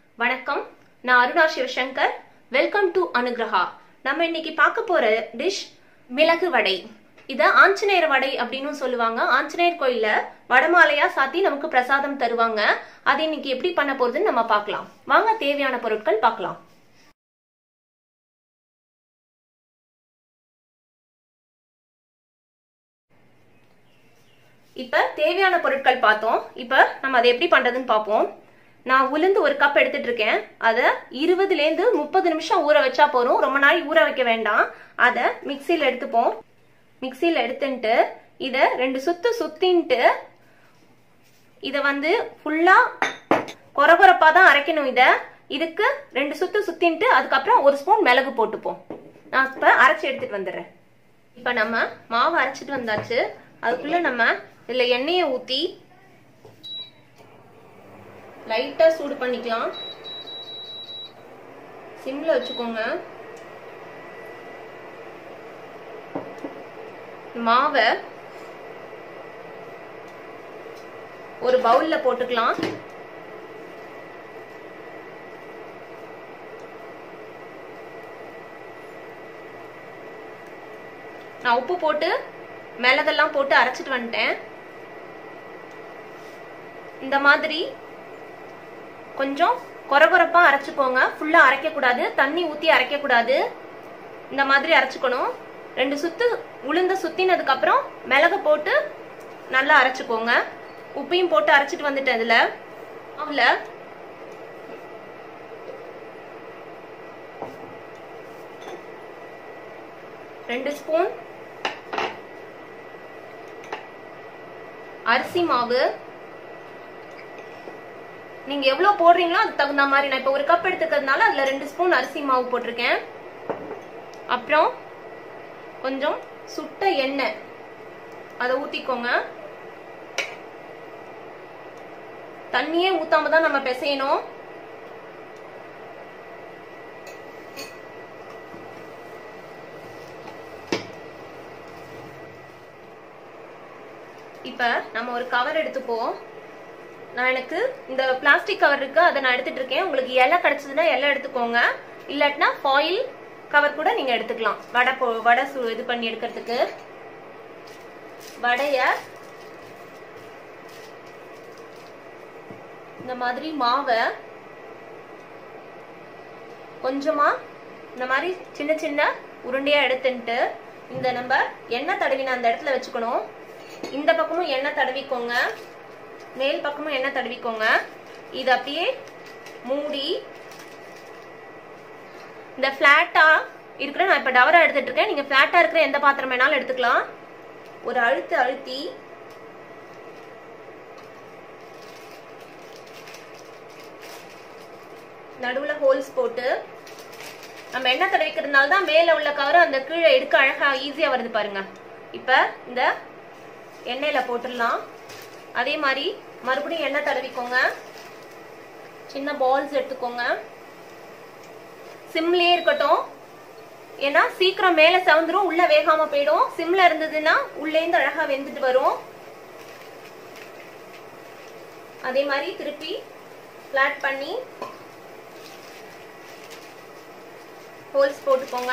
வணக்கம் நான் Aruna Sivasankar welcome to Anugraha நம்ம இன்னைக்கு பார்க்க போற டிஷ் மிளகு வடை இத ஆஞ்சநேயர் வடை அப்படின்னு சொல்லுவாங்க ஆஞ்சநேயர் கோயில்ல வடமாலையா சாத்தி நமக்கு பிரசாதம் தருவாங்க அது இன்னைக்கு எப்படி பண்ண போறதுன்னு நம்ம பார்க்கலாம் வாங்க தேவையான பொருட்கள் பார்க்கலாம் இப்ப தேவையான பொருட்கள் பார்த்தோம் இப்ப நம்ம அதை எப்படி பண்றதுன்னு பார்ப்போம் நான் உளுந்து ஒரு கப் எடுத்துட்டு இருக்கேன் அதை இருபதுலேருந்து முப்பது நிமிஷம் ஊற வச்சா போறோம் ரொம்ப நாள் ஊற வைக்க வேண்டாம் அதை மிக்சியில் எடுத்துப்போம் மிக்சியில் எடுத்துட்டு இதை ரெண்டு சுத்து சுத்தின்ட்டு இதை வந்து ஃபுல்லா கொரகொரப்பா தான் அரைக்கணும் இதை இதுக்கு ரெண்டு சுத்து சுத்தின்ட்டு அதுக்கப்புறம் ஒரு ஸ்பூன் மிளகு போட்டுப்போம் நான் இப்ப அரைச்சி எடுத்துட்டு வந்துடுறேன் இப்ப நம்ம மாவு அரைச்சிட்டு வந்தாச்சு அதுக்குள்ள நம்ம இதுல எண்ணெயை ஊத்தி லைட்டா சூடு பண்ணிக்கலாம் சிம்ல வச்சுக்கோங்க மாவை ஒரு பவுல்ல போட்டுக்கலாம் நான் உப்பு போட்டு மிளகெல்லாம் போட்டு அரைச்சிட்டு வந்துட்டேன் இந்த மாதிரி கொஞ்சம் கொரகொரப்பா அரைச்சுக்கோங்க ஃபுல்லா அரைக்க கூடாது தண்ணி ஊத்தி அரைக்க கூடாது இந்த மாதிரி அரைச்சுக்கணும் ரெண்டு சுத்து உளுந்த சுத்தினதுக்கு அப்புறம் மிளகு போட்டு நல்லா அரைச்சுக்கோங்க உப்பையும் போட்டு அரைச்சிட்டு வந்துட்டேன் இதுல அதுல ரெண்டு ஸ்பூன் அரிசி மாவு நீங்க எவ்வளவு போடுறீங்களோ அதுக்கு தகுந்த மாதிரி நான் இப்ப ஒரு கப் எடுத்துக்கிறதுனால அதுல ரெண்டு ஸ்பூன் அரிசி மாவு போட்டிருக்கேன் அப்புறம் கொஞ்சம் சுட்ட எண்ணெய் அதை ஊத்திக்கோங்க தண்ணியே ஊத்தாம தான் நம்ம பிசையணும் இப்ப நம்ம ஒரு கவர் எடுத்துப்போம் நான் எனக்கு இந்த பிளாஸ்டிக் கவர் இருக்கு அதை நான் எடுத்துட்டு இருக்கேன் உங்களுக்கு இலை கிடைச்சதுன்னா இலை எடுத்துக்கோங்க இல்லாட்டினா ஃபாயில் கவர் கூட நீங்க எடுத்துக்கலாம் வடை போ வடை சு இது பண்ணி எடுக்கிறதுக்கு வடைய இந்த மாதிரி மாவை கொஞ்சமா இந்த மாதிரி சின்ன சின்ன உருண்டையா எடுத்துட்டு இந்த நம்ம எண்ணெய் தடவின அந்த இடத்துல வச்சுக்கணும் இந்த பக்கமும் எண்ணெய் தடவிக்கோங்க மேல் பக்கமும் எண்ணெய் தடவிக்கோங்க இது அப்படியே மூடி இந்த பிளாட்டா இருக்கிற நான் இப்ப டவரா எடுத்துட்டு இருக்கேன் நீங்க பிளாட்டா இருக்கிற எந்த பாத்திரம் வேணாலும் எடுத்துக்கலாம் ஒரு அழுத்து அழுத்தி நடுவுல ஹோல்ஸ் போட்டு நம்ம எண்ணெய் தடவிக்கிறதுனால தான் மேல உள்ள கவர் அந்த கீழே எடுக்க அழகா ஈஸியா வருது பாருங்க இப்ப இந்த எண்ணெயில போட்டுடலாம் அதே மாதிரி மறுபடியும் எண்ணெய் தடவிக்கோங்க சின்ன பால்ஸ் எடுத்துக்கோங்க சிம்லயே இருக்கட்டும் ஏன்னா சீக்கிரம் மேல சவுந்துரும் உள்ள வேகாம போயிடும் சிம்ல இருந்ததுன்னா உள்ளேந்து அழகா வெந்துட்டு வரும் அதே மாதிரி திருப்பி பிளாட் பண்ணி ஹோல்ஸ் போட்டுக்கோங்க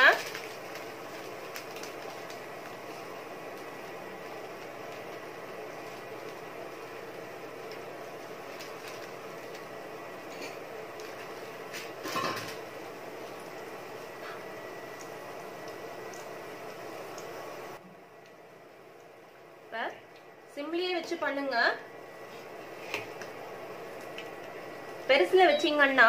சிம்லியே வச்சு பண்ணுங்க பெருசுல வச்சீங்கன்னா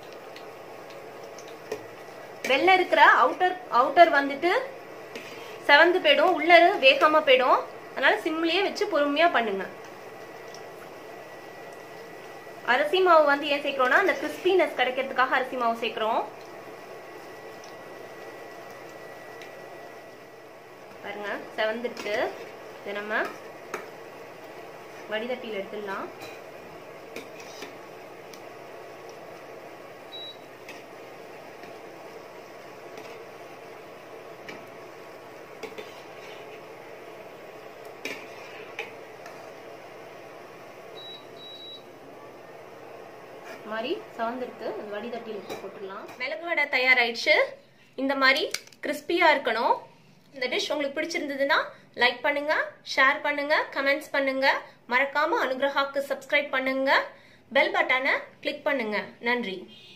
வெளில இருக்கிற அவுட்டர் அவுட்டர் வந்துட்டு செவந்து போயிடும் உள்ள வேகாம போயிடும் அதனால சிம்லயே வச்சு பொறுமையா பண்ணுங்க அரிசி மாவு வந்து ஏன் சேர்க்கிறோம்னா அந்த கிறிஸ்பினஸ் கிடைக்கிறதுக்காக அரிசி மாவு சேர்க்கிறோம் பாருங்க செவந்துட்டு இதை நம்ம வடிதட்டியில் எடுத்துடலாம் இந்த மாதிரி சார்ந்துருக்கு அந்த வடிதட்டியில் எடுத்து போட்டுடலாம் மிளகு வடை தயாராயிடுச்சு இந்த மாதிரி கிறிஸ்பியாக இருக்கணும் இந்த டிஷ் உங்களுக்கு பிடிச்சிருந்ததுன்னா லைக் பண்ணுங்க ஷேர் பண்ணுங்க கமெண்ட்ஸ் பண்ணுங்க மறக்காம அனுகிரகாக்கு சப்ஸ்கிரைப் பண்ணுங்க பெல் பட்டனை கிளிக் பண்ணுங்க நன்றி